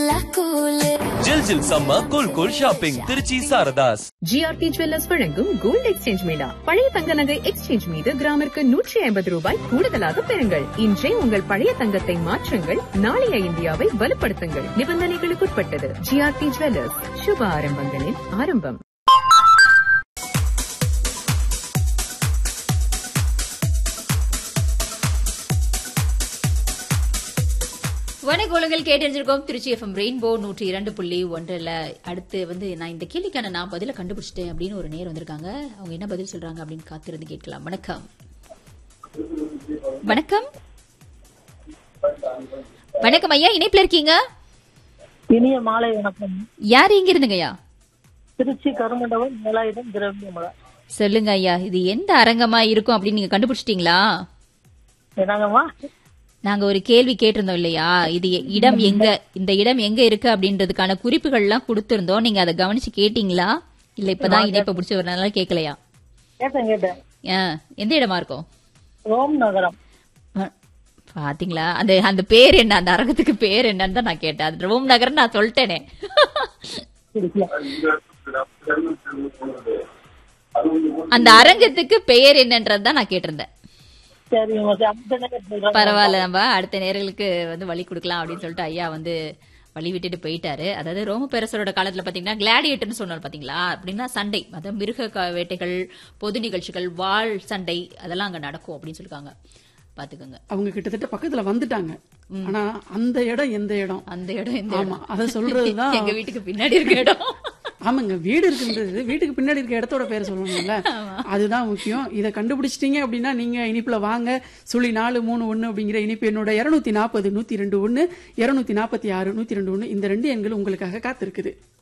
ஜில் ஜில் சம்ம cool cool shopping Trichy Saradhas GRT jewellers வழங்கும் கோல்ட் எக்ஸ்சேஞ்ச் மேளா பழைய தங்க நகை எக்ஸ்சேஞ்ச் மீது கிராமிற்கு நூற்றி ஐம்பது ரூபாய் கூடுதலாக பெறுங்கள் இன்றே உங்கள் பழைய தங்கத்தை மாற்றுங்கள் நாளைய இந்தியாவை வலுப்படுத்துங்கள் நிபந்தனைகளுக்குட்பட்டது ஜிஆர்டி ஜுவல்லர்ஸ் சுப ஆரம்பங்களின் ஆரம்பம் வணக்கங்கள் கேட்டறிஞ்சிருக்கோம் திருச்சி எஃப்எம் ரெயின்போ நூற்றி இரண்டு புள்ளி ஒன்றில் அடுத்து வந்து நான் இந்த கேள்விக்கான நான் பதில கண்டுபிடிச்சிட்டேன் அப்படின்னு ஒரு நேர் வந்திருக்காங்க அவங்க என்ன பதில் சொல்றாங்க அப்படின்னு காத்திருந்து கேட்கலாம் வணக்கம் வணக்கம் வணக்கம் ஐயா இணைப்புல இருக்கீங்க இனிய மாலை வணக்கம் யார் இங்க இருந்துங்கய்யா திருச்சி கருமண்டபம் ஏழாயிரம் திரவியமலை சொல்லுங்க ஐயா இது எந்த அரங்கமா இருக்கும் அப்படின்னு நீங்க கண்டுபிடிச்சிட்டீங்களா என்னங்கம்மா நாங்க ஒரு கேள்வி கேட்டிருந்தோம் இல்லையா இது எ- இடம் எங்க இந்த இடம் எங்க இருக்கு அப்படின்றதுக்கான குறிப்புகள் எல்லாம் கொடுத்திருந்தோம் நீங்க அதை கவனிச்சு கேட்டீங்களா இல்ல இப்பதான் இணைப்ப பிடிச்ச ஒரு நாளால கேட்கலையா கேட்டேன் கேட்டேன் ஆ, எந்த இடமா இருக்கும் ரோம் நகரம் ஆ, பாத்தீங்களா அந்த அந்த பேர் என்ன அந்த அரங்கத்துக்கு பேர் என்னன்னு தான் நான் கேட்டேன் அது ரோம் நகர் நான் சொல்லிட்டேனே அந்த அரங்கத்துக்கு பெயர் என்னன்றது தான் நான் கேட்டிருந்தேன் சரிங்கம்மா சரி, அடுத்த நேரம் சொல்றேன். பரவாயில்ல நம்ம அடுத்த நேர்களுக்கு வந்து வழி கொடுக்கலாம் அப்படின்னு சொல்லிட்டு ஐயா வந்து வழி விட்டுட்டு போயிட்டாரு அதாவது ரோம பேரசரோட காலத்துல பாத்தீங்கன்னா கிளாடியேட்டர்னு சொன்னார் பாத்தீங்களா அப்படின்னா சண்டை அதாவது மிருக க- வேட்டைகள் பொது நிகழ்ச்சிகள் வாள் சண்டை அதெல்லாம் அங்க நடக்கும் அப்படின்னு சொல்லிருக்காங்க பாத்துக்கோங்க அவங்க கிட்டத்தட்ட பக்கத்துல வந்துட்டாங்க ஆனா அந்த இடம் எந்த இடம் அந்த இடம் இந்த ஆமா இடம் அத சொல்றதுதான் எங்க வீட்டுக்கு பின்னாடி இருக்க இடம் ஆமாங்க வீடு இருக்குன்றது வீட்டுக்கு பின்னாடி இருக்க இடத்தோட பேரை சொல்லணும்ல அதுதான் முக்கியம் இதை கண்டுபிடிச்சிட்டீங்க அப்படின்னா நீங்க இனிப்புல வாங்க சுழி நாலு மூணு ஒண்ணு அப்படிங்கிற இனிப்பு என்னோட இருநூத்தி நாற்பது நூத்தி ரெண்டு ஒண்ணு இருநூத்தி நாற்பத்தி ஆறு நூத்தி ரெண்டு ஒண்ணு இந்த ரெண்டு எண்கள் உங்களுக்காக காத்திருக்குது